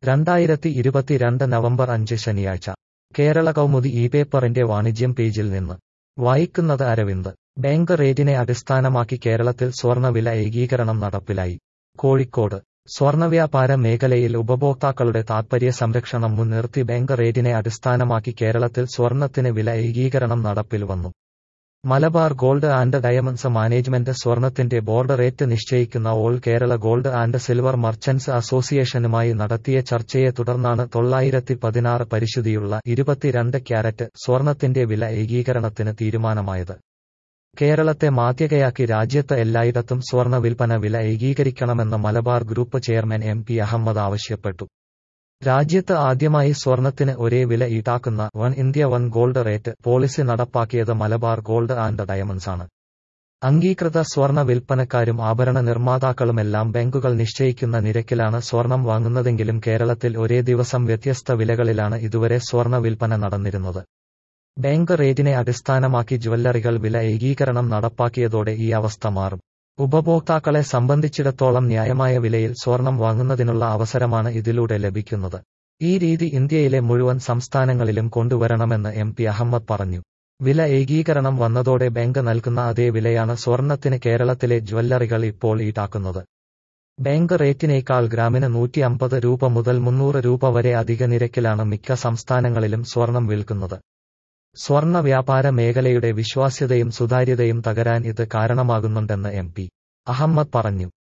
രണ്ടായിരത്തി ഇരുപത്തിരണ്ട് നവംബർ അഞ്ച് ശനിയാഴ്ച കേരള കൗമുദി ഈ പേപ്പറിന്റെ വാണിജ്യം പേജിൽ നിന്ന് വായിക്കുന്നത് അരവിന്ദ് ബാങ്ക് റേറ്റിനെ അടിസ്ഥാനമാക്കി കേരളത്തിൽ സ്വർണ്ണവില ഏകീകരണം നടപ്പിലായി കോഴിക്കോട് സ്വർണ്ണവ്യാപാര മേഖലയിൽ ഉപഭോക്താക്കളുടെ താൽപര്യ സംരക്ഷണം മുൻനിർത്തി ബാങ്ക് റേറ്റിനെ അടിസ്ഥാനമാക്കി കേരളത്തിൽ സ്വർണ്ണത്തിന് വില ഏകീകരണം നടപ്പിൽ വന്നു Malabar Gold and Diamonds management സ്വർണത്തിന്റെ ബോർഡ് റേറ്റ് നിശ്ചയിക്കുന്ന All Kerala Gold and Silver Merchants അസോസിയേഷനുമായി നടത്തിയ ചർച്ചയെ തുടർന്നാണ് തൊള്ളായിരത്തി പതിനാറ് പരിശുദ്ധിയുള്ള ഇരുപത്തിരണ്ട് ക്യാരറ്റ് സ്വർണത്തിന്റെ വില ഏകീകരണത്തിന് തീരുമാനമായത് കേരളത്തെ മാതൃകയാക്കി രാജ്യത്ത് എല്ലായിടത്തും സ്വർണ്ണ വിൽപ്പന വില ഏകീകരിക്കണമെന്ന് Malabar group chairman M P Ahmed ആവശ്യപ്പെട്ടു രാജ്യത്ത് ആദ്യമായി സ്വർണത്തിന് ഒരേ വില ഈടാക്കുന്ന one India one gold rate policy നടപ്പാക്കിയത് മലബാർ ഗോൾഡ് ആൻഡ് ഡയമണ്ട്സ് ആണ് അംഗീകൃത സ്വർണ്ണ വിൽപ്പനക്കാരും ആഭരണ നിർമ്മാതാക്കളുമെല്ലാം ബാങ്കുകൾ നിശ്ചയിക്കുന്ന നിരക്കിലാണ് സ്വർണം വാങ്ങുന്നതെങ്കിലും കേരളത്തിൽ ഒരേ ദിവസം വ്യത്യസ്ത വിലകളിലാണ് ഇതുവരെ സ്വർണ്ണ വിൽപ്പന നടന്നിരുന്നത് ബാങ്ക് റേറ്റിനെ അടിസ്ഥാനമാക്കി ജ്വല്ലറികൾ വില ഏകീകരണം നടപ്പാക്കിയതോടെ ഈ അവസ്ഥ മാറും ഉപഭോക്താക്കളെ സംബന്ധിച്ചിടത്തോളം ന്യായമായ വിലയിൽ സ്വർണം വാങ്ങുന്നതിനുള്ള അവസരമാണ് ഇതിലൂടെ ലഭിക്കുന്നത് ഈ രീതി ഇന്ത്യയിലെ മുഴുവൻ സംസ്ഥാനങ്ങളിലും കൊണ്ടുവരണമെന്ന് എം പി അഹമ്മദ് പറഞ്ഞു വില ഏകീകരണം വന്നതോടെ ബാങ്ക് നൽകുന്ന അതേ വിലയാണ് സ്വർണത്തിന് കേരളത്തിലെ ജ്വല്ലറികൾ ഇപ്പോൾ ഈടാക്കുന്നത് ബാങ്ക് റേറ്റിനേക്കാൾ ഗ്രാമിന് നൂറ്റി അമ്പത് രൂപ മുതൽ മുന്നൂറ് രൂപ വരെ അധിക നിരക്കിലാണ് മിക്ക സംസ്ഥാനങ്ങളിലും സ്വർണം വിൽക്കുന്നത് സ്വർണ്ണ വ്യാപാര മേഖലയുടെ വിശ്വാസ്യതയും സുതാര്യതയും തകരാൻ ഇത് കാരണമാകുന്നുണ്ടെന്ന് എം പി അഹമ്മദ് പറഞ്ഞു